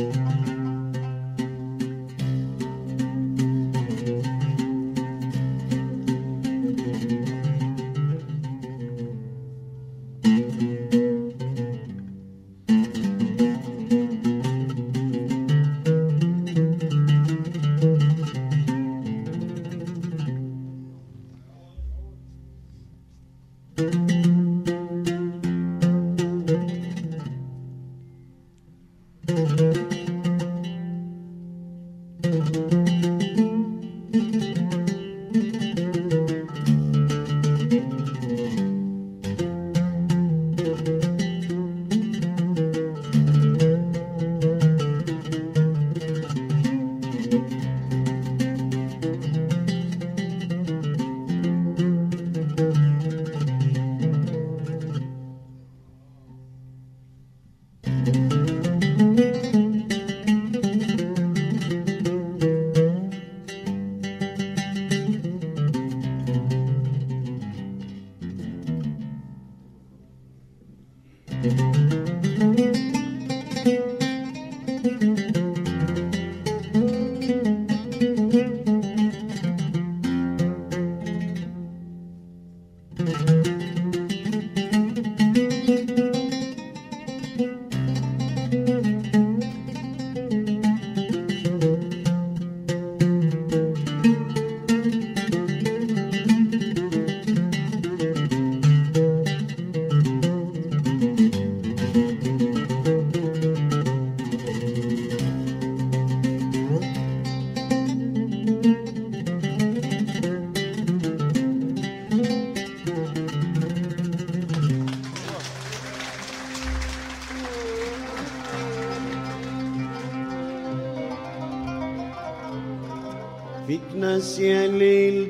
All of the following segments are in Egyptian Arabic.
فيك ناس يا ليل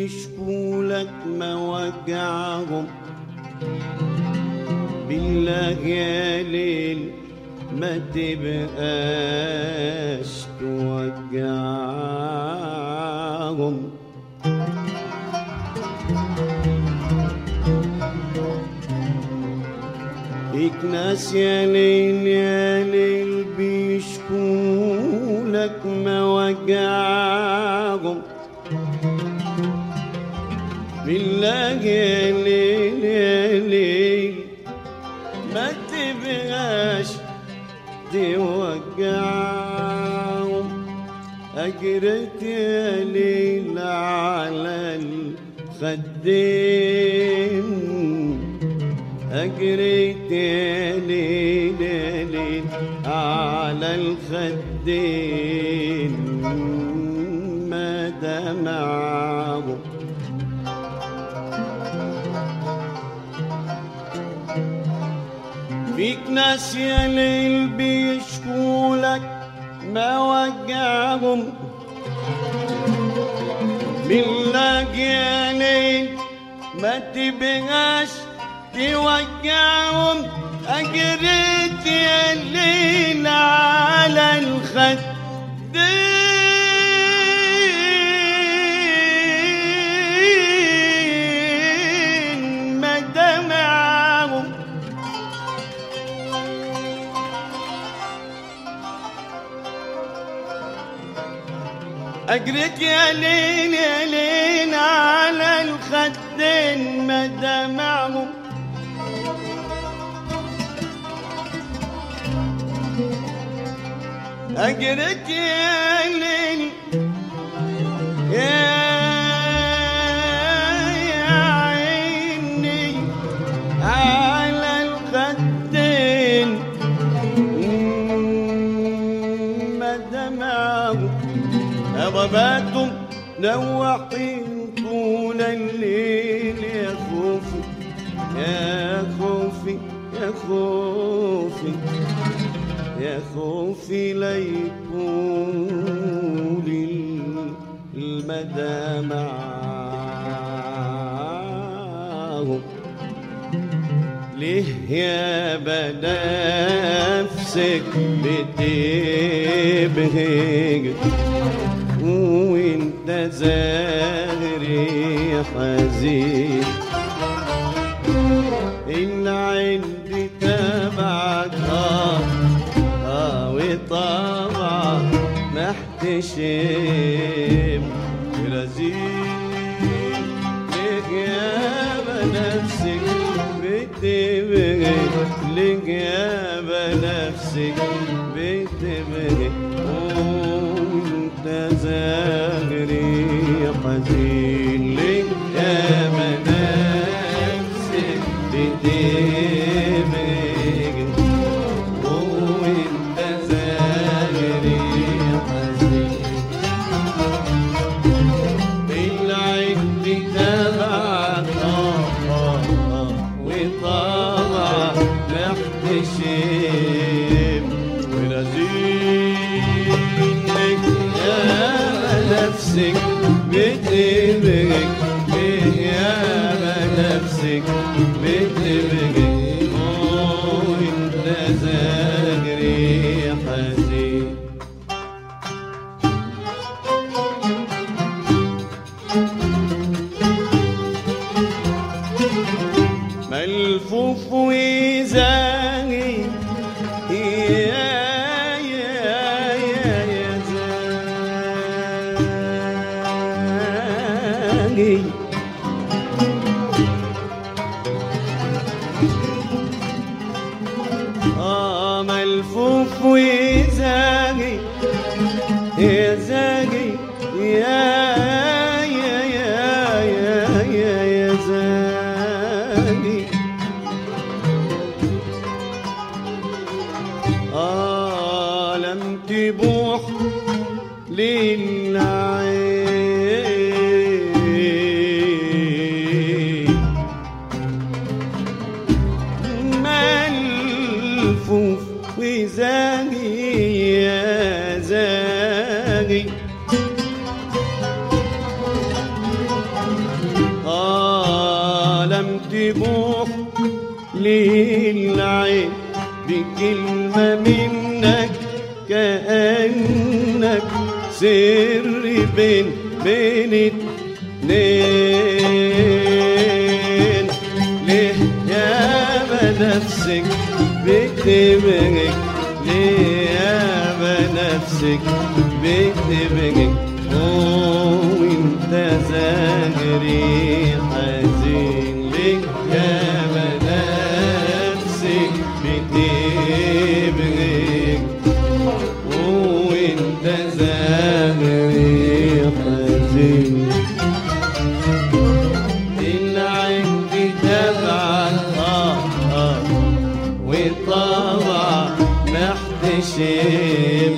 بيشكولك مواجعهم بالله يا ليل ما تبقاش توجعهم فيك ناس يا ليل يا ليل بيشكولك مواجعهم بالله يا ليل يا ليل ما تبقاش توجعهم أجرت يا ليل على الخدين أجريت يا ليل يا ليل على الخدين ما دمعهم فيك ناس يا ليل بيشكولك ما وجعهم بالله يا ليل ما تبقاش توجعهم أجريت يا الليل على الخدين ما دمعهم أجريت يا ليل يا ليل على الخدين ما دمعهم أجرت يا ليل يا يا عيني على الخدين ما دمعه أضباتم نوحين طول الليل يا خوفي يا خوفي يا خوفي يا خوفي ليكون المدى معهم ليه يا بنفسك بتبهج وانت زاهري حزين العين تبعك اه اه وطبع محتشم رزيق لك يا بنفسك بتبغي لك يا بنفسك بتبغي وانت زاغري حزين لك يا بنفسك بتبغي وانت زاغري حزين العد تبعك آه آه آه وطبعا محتشم ورزينك يا نفسك بتبغيك يا نفسك بتبغيك وانت زاجري حزين ملفوف وزاني يا يا يا يا زاني آه ملفوف وزاني يا زاغي يا يا يا يا يا يا زاغي آه لم تبوح للعين ملفوف وزاغي يا زاغي آه لم تبوح للعين بكلمة منك كأنك سر بين بين اتنين ليه يا بنفسك بتبغيك ليه يا بنفسك بتبغيك وانت زاجري حزين ليه يا بنفسك بتبغيك وانت زاغري حزين العند تبعك آه آه وطبع محتشم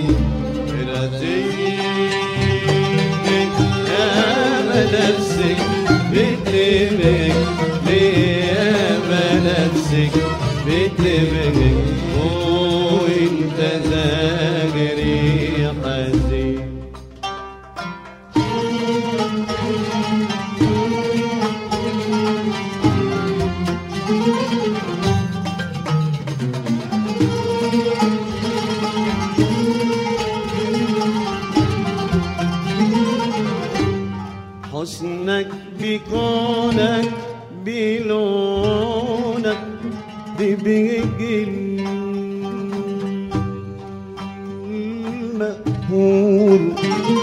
رزينك يا بنفسك بتبغيك ليه يا بنفسك بتبغيك وانت زاجري حزين حسنك بكونك بلونك ببيج المأهول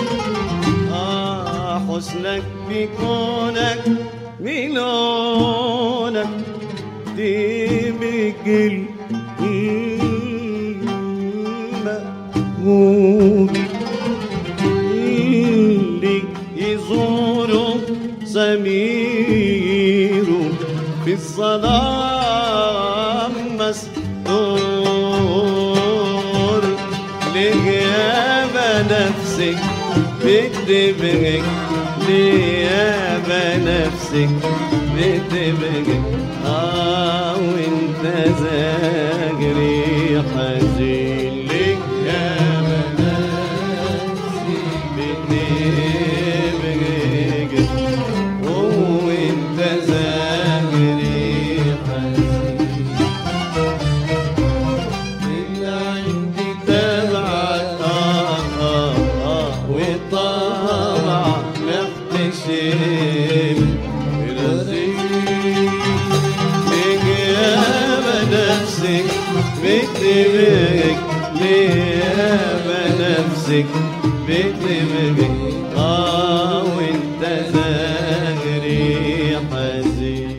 آه حسنك بكونك بلونك ببيج المأهول اللي يزوره سميره في الظلام مستور لغياب نفسك بتبغيك لغياب نفسك بتبغيك اه وانت زاجري حزين لغياب نفسك بتبغيك وانت زاجري حزين اللي عندي تبعك آه آه آه والطبع محتشم رزيق لك يا نفسك بتبك ليه نفسك بتبغي اه وانت زهري حزين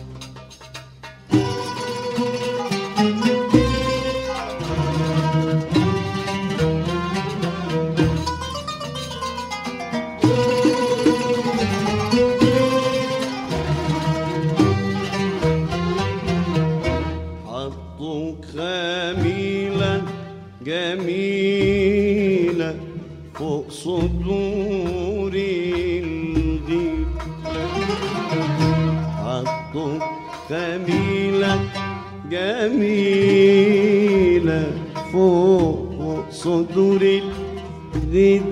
حطوك خميلة جميلة فوق صدور الغيب حطوك خميلة جميلة فوق فوق صدور الغيد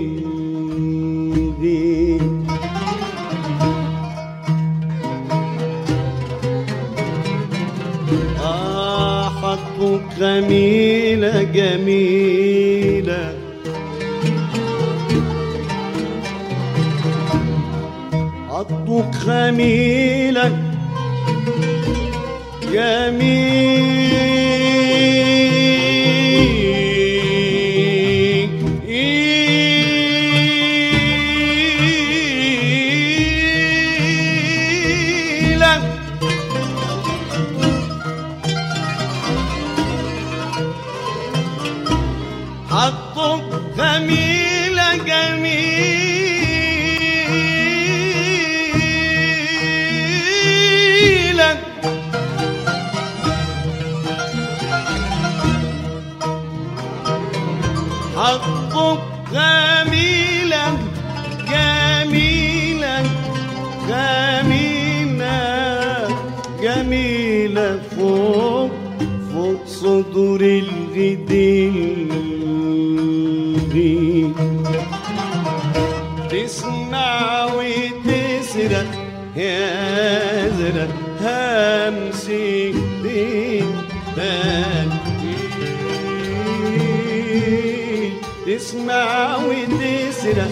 الغيد آه حطوك جميلة جميلة حطوك خميلة جميلة حطوا جميلة جميلة حطوا جميلة جميلة جميلة جميلة فوق فوق صدور الغدير تسمع وتسرق يا زرق همسي دين تسمع وتسرق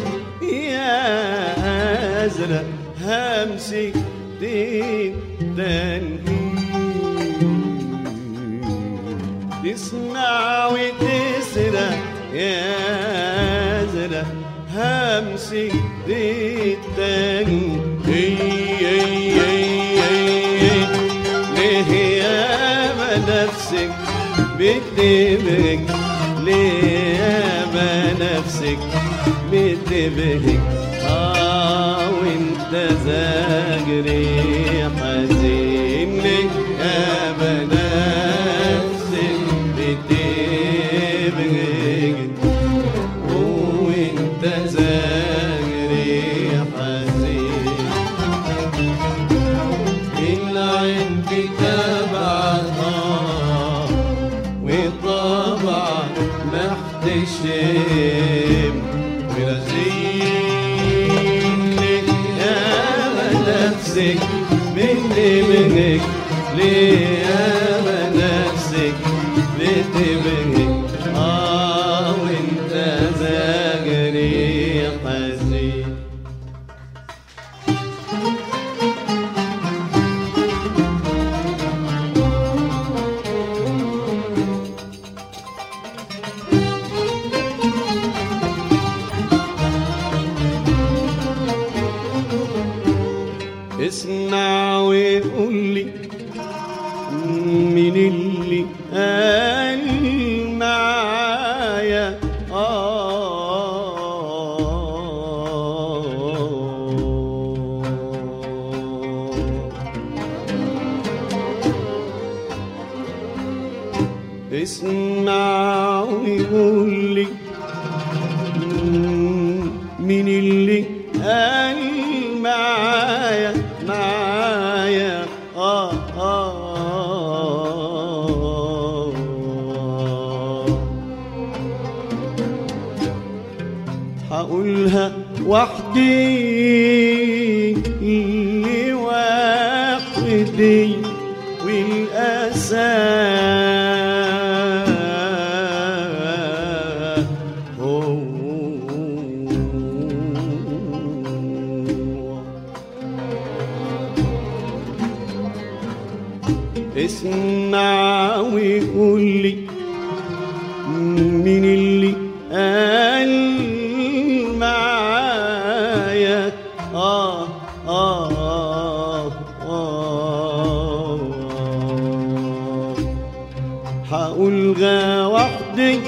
يا أزرق همسي دين تسمع وتسرق يا أزرق همسي دين هي هي هي ليه يا ما نفسك بتبهك ليه يا ما نفسك بتبهك اه وانت زاجري حزين ليه يا ما نفسك بتبهك وانت زاجري حزين العين بتبعها وطبعا محتشم ورزينك يا نفسك مني منك ليه يا نفسك بتبهك اه وانت زاجري حزين اسمع وقول لي مين اللي قال معايا آه اسمع وقول لي مين اللي قال معايا معايا آه آه آه هقولها وحدي لوحدي والأسى هو اسمع وقول لي حقولها وحدي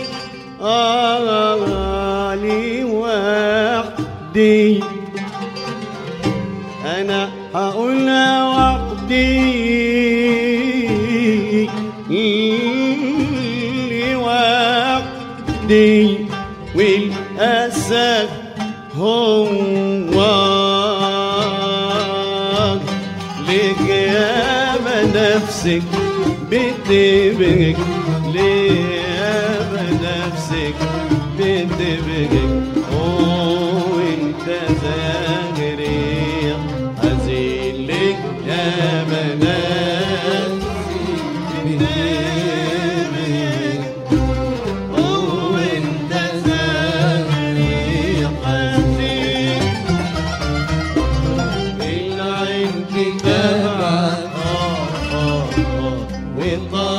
آه لي وحدي أنا حقولها وحدي لي وحدي والأسد هو ليك يا نفسك بتبهك ليه يا نفسك بتبهك وانت زاهري حزين لك يا نفسك بتبهك وانت زاهري حزين العين تتابع وطال